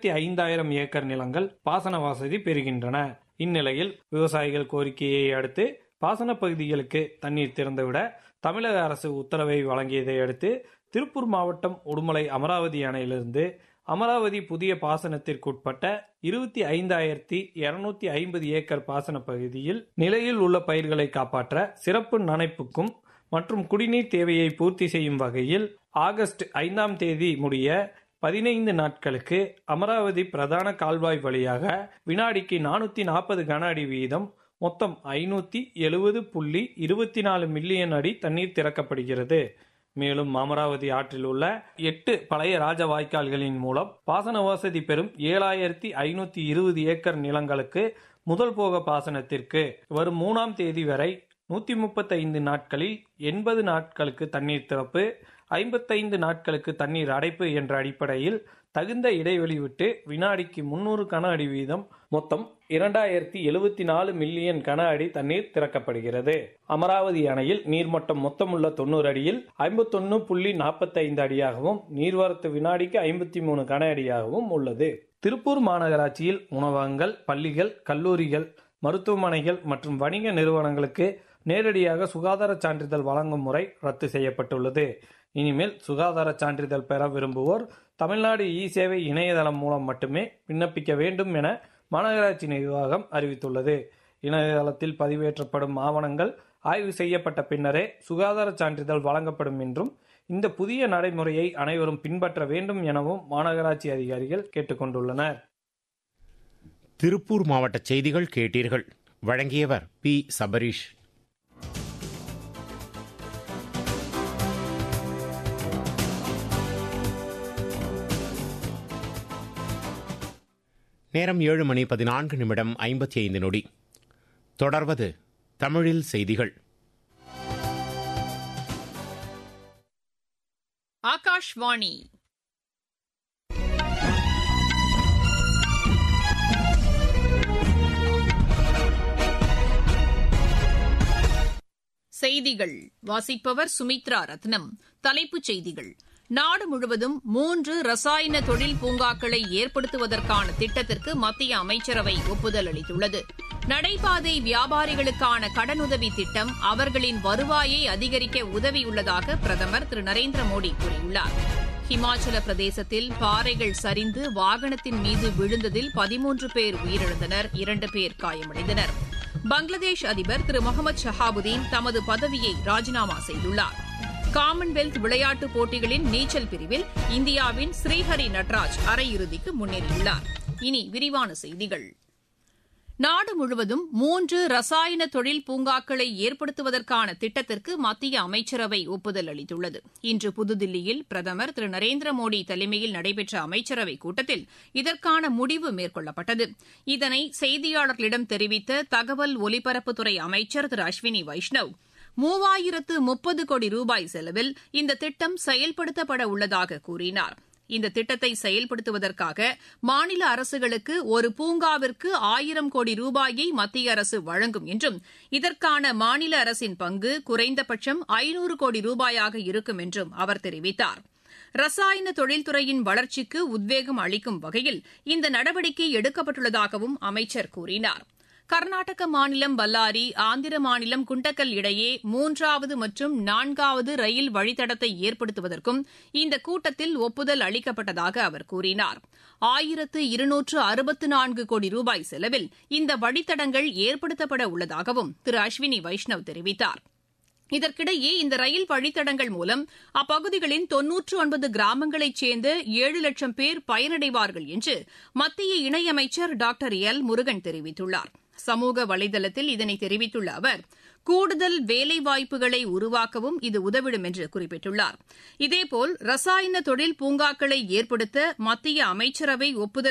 ஐந்தாயிரம் ஏக்கர் நிலங்கள் பாசன வசதி பெறுகின்றன இந்நிலையில் விவசாயிகள் கோரிக்கையை அடுத்து பாசன பகுதிகளுக்கு தண்ணீர் திறந்துவிட தமிழக அரசு உத்தரவை வழங்கியதை அடுத்து திருப்பூர் மாவட்டம் உடுமலை அமராவதி அணையிலிருந்து அமராவதி புதிய பாசனத்திற்குட்பட்ட இருபத்தி ஐந்தாயிரத்தி இருநூத்தி ஐம்பது ஏக்கர் பாசன பகுதியில் நிலையில் உள்ள பயிர்களை காப்பாற்ற சிறப்பு நனைப்புக்கும் மற்றும் குடிநீர் தேவையை பூர்த்தி செய்யும் வகையில் ஆகஸ்ட் ஐந்தாம் தேதி முடிய பதினைந்து நாட்களுக்கு அமராவதி பிரதான கால்வாய் வழியாக வினாடிக்கு நானூத்தி நாற்பது கன அடி வீதம் மொத்தம் ஐநூத்தி எழுபது புள்ளி இருபத்தி நாலு மில்லியன் அடி தண்ணீர் திறக்கப்படுகிறது மேலும் அமராவதி ஆற்றில் உள்ள எட்டு பழைய ராஜ வாய்க்கால்களின் மூலம் பாசன வசதி பெறும் ஏழாயிரத்தி ஐநூத்தி இருபது ஏக்கர் நிலங்களுக்கு முதல் போக பாசனத்திற்கு வரும் மூணாம் தேதி வரை நூத்தி முப்பத்தைந்து நாட்களில் எண்பது நாட்களுக்கு தண்ணீர் திறப்பு ஐம்பத்தைந்து நாட்களுக்கு தண்ணீர் அடைப்பு என்ற அடிப்படையில் தகுந்த இடைவெளி விட்டு வினாடிக்கு முன்னூறு கன அடி வீதம் மொத்தம் இரண்டாயிரத்தி எழுபத்தி நாலு மில்லியன் கன அடி தண்ணீர் திறக்கப்படுகிறது அமராவதி அணையில் நீர்மட்டம் மொத்தமுள்ள தொண்ணூறு அடியில் ஐம்பத்தொன்னு புள்ளி நாற்பத்தைந்து அடியாகவும் நீர்வரத்து வினாடிக்கு ஐம்பத்தி மூணு கன அடியாகவும் உள்ளது திருப்பூர் மாநகராட்சியில் உணவகங்கள் பள்ளிகள் கல்லூரிகள் மருத்துவமனைகள் மற்றும் வணிக நிறுவனங்களுக்கு நேரடியாக சுகாதார சான்றிதழ் வழங்கும் முறை ரத்து செய்யப்பட்டுள்ளது இனிமேல் சுகாதார சான்றிதழ் பெற விரும்புவோர் தமிழ்நாடு இ சேவை இணையதளம் மூலம் மட்டுமே விண்ணப்பிக்க வேண்டும் என மாநகராட்சி நிர்வாகம் அறிவித்துள்ளது இணையதளத்தில் பதிவேற்றப்படும் ஆவணங்கள் ஆய்வு செய்யப்பட்ட பின்னரே சுகாதார சான்றிதழ் வழங்கப்படும் என்றும் இந்த புதிய நடைமுறையை அனைவரும் பின்பற்ற வேண்டும் எனவும் மாநகராட்சி அதிகாரிகள் கேட்டுக்கொண்டுள்ளனர் திருப்பூர் மாவட்ட செய்திகள் கேட்டீர்கள் வழங்கியவர் பி சபரீஷ் நேரம் ஏழு மணி பதினான்கு நிமிடம் ஐம்பத்தி ஐந்து நொடி தொடர்வது தமிழில் செய்திகள் ஆகாஷ்வாணி செய்திகள் வாசிப்பவர் சுமித்ரா ரத்னம் தலைப்புச் செய்திகள் நாடு முழுவதும் மூன்று ரசாயன தொழில் பூங்காக்களை ஏற்படுத்துவதற்கான திட்டத்திற்கு மத்திய அமைச்சரவை ஒப்புதல் அளித்துள்ளது நடைபாதை வியாபாரிகளுக்கான கடனுதவி திட்டம் அவர்களின் வருவாயை அதிகரிக்க உதவியுள்ளதாக பிரதமர் திரு நரேந்திர மோடி கூறியுள்ளார் ஹிமாச்சல பிரதேசத்தில் பாறைகள் சரிந்து வாகனத்தின் மீது விழுந்ததில் பதிமூன்று பேர் உயிரிழந்தனர் இரண்டு பேர் காயமடைந்தனர் பங்களாதேஷ் அதிபர் திரு முகமது ஷஹாபுதீன் தமது பதவியை ராஜினாமா செய்துள்ளார் காமன்வெல்த் விளையாட்டுப் போட்டிகளின் நீச்சல் பிரிவில் இந்தியாவின் ஸ்ரீஹரி நட்ராஜ் அரையிறுதிக்கு முன்னேறியுள்ளார் இனி விரிவான செய்திகள் நாடு முழுவதும் மூன்று ரசாயன தொழில் பூங்காக்களை ஏற்படுத்துவதற்கான திட்டத்திற்கு மத்திய அமைச்சரவை ஒப்புதல் அளித்துள்ளது இன்று புதுதில்லியில் பிரதமர் திரு நரேந்திர மோடி தலைமையில் நடைபெற்ற அமைச்சரவைக் கூட்டத்தில் இதற்கான முடிவு மேற்கொள்ளப்பட்டது இதனை செய்தியாளர்களிடம் தெரிவித்த தகவல் ஒலிபரப்புத்துறை அமைச்சர் திரு அஸ்வினி வைஷ்ணவ் மூவாயிரத்து முப்பது கோடி ரூபாய் செலவில் இந்த திட்டம் செயல்படுத்தப்பட உள்ளதாக கூறினார் இந்த திட்டத்தை செயல்படுத்துவதற்காக மாநில அரசுகளுக்கு ஒரு பூங்காவிற்கு ஆயிரம் கோடி ரூபாயை மத்திய அரசு வழங்கும் என்றும் இதற்கான மாநில அரசின் பங்கு குறைந்தபட்சம் ஐநூறு கோடி ரூபாயாக இருக்கும் என்றும் அவர் தெரிவித்தார் ரசாயன தொழில்துறையின் வளர்ச்சிக்கு உத்வேகம் அளிக்கும் வகையில் இந்த நடவடிக்கை எடுக்கப்பட்டுள்ளதாகவும் அமைச்சர் கூறினார் கர்நாடக மாநிலம் பல்லாரி ஆந்திர மாநிலம் குண்டக்கல் இடையே மூன்றாவது மற்றும் நான்காவது ரயில் வழித்தடத்தை ஏற்படுத்துவதற்கும் இந்த கூட்டத்தில் ஒப்புதல் அளிக்கப்பட்டதாக அவர் கூறினார் ஆயிரத்து இருநூற்று அறுபத்து நான்கு கோடி ரூபாய் செலவில் இந்த வழித்தடங்கள் ஏற்படுத்தப்பட உள்ளதாகவும் திரு அஸ்வினி வைஷ்ணவ் தெரிவித்தார் இதற்கிடையே இந்த ரயில் வழித்தடங்கள் மூலம் அப்பகுதிகளின் தொன்னூற்று ஒன்பது கிராமங்களைச் சேர்ந்த ஏழு லட்சம் பேர் பயனடைவார்கள் என்று மத்திய இணையமைச்சர் டாக்டர் எல் முருகன் தெரிவித்துள்ளார் சமூக வலைதளத்தில் இதனை தெரிவித்துள்ள அவர் கூடுதல் வேலைவாய்ப்புகளை உருவாக்கவும் இது உதவிடும் என்று குறிப்பிட்டுள்ளார் இதேபோல் ரசாயன தொழில் பூங்காக்களை ஏற்படுத்த மத்திய அமைச்சரவை ஒப்புதல்